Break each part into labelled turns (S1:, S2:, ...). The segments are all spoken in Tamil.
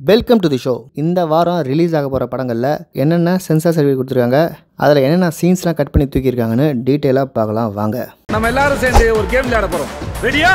S1: வெல்கம் டு தி ஷோ இந்த வாரம் ரிலீஸ் ஆக போகிற படங்களில் என்னென்ன சென்சார் சர்டிஃபிகேட் கொடுத்துருக்காங்க அதில் என்னென்ன சீன்ஸ்லாம் கட் பண்ணி தூக்கியிருக்காங்கன்னு டீட்டெயிலாக பார்க்கலாம் வாங்க
S2: நம்ம எல்லாரும் சேர்ந்து ஒரு கேம் விளையாட போறோம் ரெடியா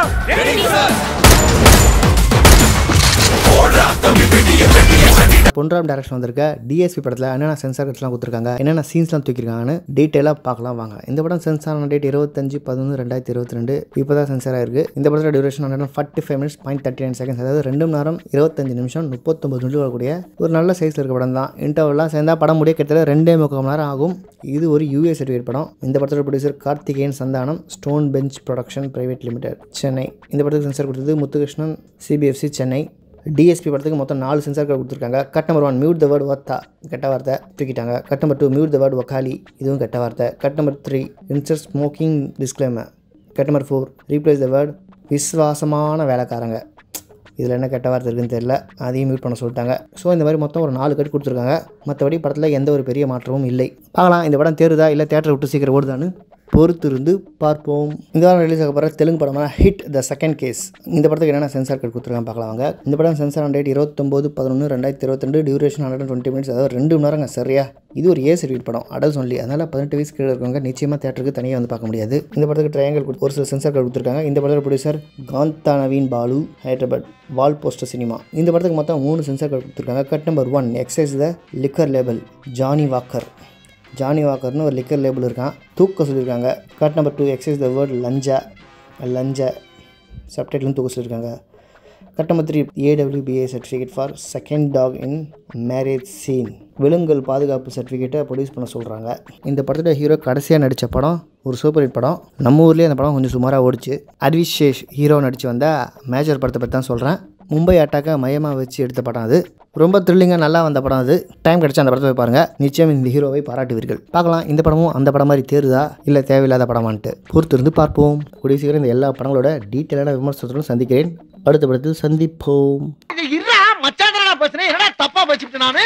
S1: பொன்ராம் டேரக்ஷன் வந்திருக்க டிஎஸ்பி படத்தில் என்னென்ன சென்சார் கட்ஸ்லாம் கொடுத்துருக்காங்க என்னென்ன சீன்ஸ்லாம் தூக்கியிருக்காங்கன்னு டீட்டெயிலாக பார்க்கலாம் வாங்க இந்த படம் சென்சார் ஆன டேட் இருபத்தஞ்சு பதினொன்று ரெண்டாயிரத்தி இருபத்தி ரெண்டு இப்போ தான் சென்சார் ஆயிருக்கு இந்த படத்தோட duration hundred forty five minutes point thirty nine seconds அதாவது ரெண்டு மணி நேரம் இருபத்தஞ்சு நிமிஷம் முப்பத்தொம்பது நிமிஷம் வரக்கூடிய ஒரு நல்ல சைஸில் இருக்க படம் தான் இன்டர்வெல்லாம் சேர்ந்தா படம் முடிய கிட்டத்தட்ட ரெண்டே முக்கால் மணி நேரம் ஆகும் இது ஒரு யூஏ சர்டிஃபிகேட் படம் இந்த படத்தோட producer Karthikeyan Santhanam stone bench production private limited Chennai இந்த படத்துக்கு சென்சார் கொடுத்தது முத்துகிருஷ்ணன் சிபிஎஃப்சி சென்னை டிஎஸ்பி படத்துக்கு மொத்தம் நாலு சென்சார் கார்டு கொடுத்துருக்காங்க cut number one mute the word ஒத்தா கெட்ட வார்த்தை தூக்கிட்டாங்க cut number two mute the word ஒக்காலி இதுவும் கெட்ட வார்த்தை cut number three insert smoking disclaimer cut number four replace the word விசுவாசமான வேலைக்காரங்க இதில் என்ன கெட்ட வார்த்தை இருக்குன்னு தெரியல அதையும் மியூட் பண்ண சொல்லிட்டாங்க ஸோ இந்த மாதிரி மொத்தம் ஒரு நாலு கட் கொடுத்துருக்காங்க மற்றபடி படத்தில் எந்த ஒரு பெரிய மாற்றமும் இல்லை பார்க்கலாம் இந்த படம் தேருதா இல்லை தேட்டரை விட்டு சீக்கிரம் ஓடுதான்னு பொறுத்திருந்து பார்ப்போம் இந்த வாரம் ரிலீஸ் ஆக போகிற தெலுங்கு படமான ஹிட் த செகண்ட் கேஸ் இந்த படத்துக்கு என்னென்ன சென்சார் கார்டு கொடுத்துருக்காங்க பார்க்கலாம் வாங்க இந்த படம் சென்சார் ஆன் டேட் இருபத்தொம்போது பதினொன்று ரெண்டாயிரத்தி இருபத்தி ரெண்டு டியூரேஷன் ஹண்ட்ரட் டுவெண்ட்டி மினிட்ஸ் அதாவது ரெண்டு மணி நேரங்க சரியா இது ஒரு ஏ சர்டிஃபிகேட் படம் அடல்ஸ் ஒன்லி அதனால் பதினெட்டு வயசு கீழே இருக்கவங்க நிச்சயமாக தேட்டருக்கு தனியாக வந்து பார்க்க முடியாது இந்த படத்துக்கு ட்ரையாங்கல் ஒரு சில சென்சார் கார்டு கொடுத்துருக்காங்க இந்த படத்தோட producer Kantha Naveen Balu Hyderabad wall poster cinema இந்த படத்துக்கு மொத்தம் மூணு சென்சார் கார்டு கொடுத்துருக்காங்க cut number one excise the liquor label Johnnie Walker Johnnie வாக்கர்னு ஒரு லிக்கர் லேபிள் இருக்கான் தூக்க சொல்லியிருக்காங்க cut number two excise the word லஞ்சா லஞ்சா சப்டைட்லும் தூக்க சொல்லியிருக்காங்க cut number three AWBA certificate for second dog in marriage scene விலங்குகள் பாதுகாப்பு சர்டிஃபிகேட்டை ப்ரொடியூஸ் பண்ண சொல்கிறாங்க இந்த படத்தோட ஹீரோ கடைசியாக நடித்த படம் ஒரு சூப்பர் ஹிட் படம் நம்ம ஊர்லேயே அந்த படம் கொஞ்சம் சுமாராக ஓடிச்சு அர்விஷேஷ் ஹீரோ நடித்து வந்த மேஜர் படத்தை பற்றி தான் சொல்கிறேன் மும்பை அட்டாக்கை மையமாக வச்சு எடுத்த படம் அது ரொம்ப த்ரில்லிங்காக நல்லா வந்த படம் அது டைம் கிடைச்சா அந்த படத்தை போய் பாருங்க நிச்சயம் இந்த ஹீரோவை பாராட்டுவீர்கள் பார்க்கலாம் இந்த படமும் அந்த படம் மாதிரி தேருதா இல்லை தேவையில்லாத படமான்ட்டு பொறுத்திருந்து பார்ப்போம் கூடிய சீக்கிரம் இந்த எல்லா படங்களோட டீட்டெயிலான விமர்சனத்துடன் சந்திக்கிறேன் அடுத்த படத்தில் சந்திப்போம்
S3: இருடா மச்சான் பேசுறேன் என்னடா தப்பா பேசிட்டு நானு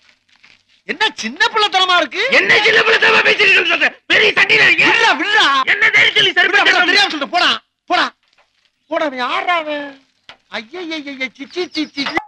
S3: என்ன சின்ன பிள்ளைத்தனமா இருக்கு
S2: என்ன சின்ன பிள்ளை பேசிட்டு சொல்ற பெரிய சண்டையில இருக்கீங்க
S3: விடுடா விடுடா
S2: என்ன தைரியம் சொல்லி சரி
S3: விடுடா, விடுடா, தெரியாம சொல்லிட்டு போடா போடா போடா அவன் யாரா அவன் ஐயா சிச்சி சிச்சி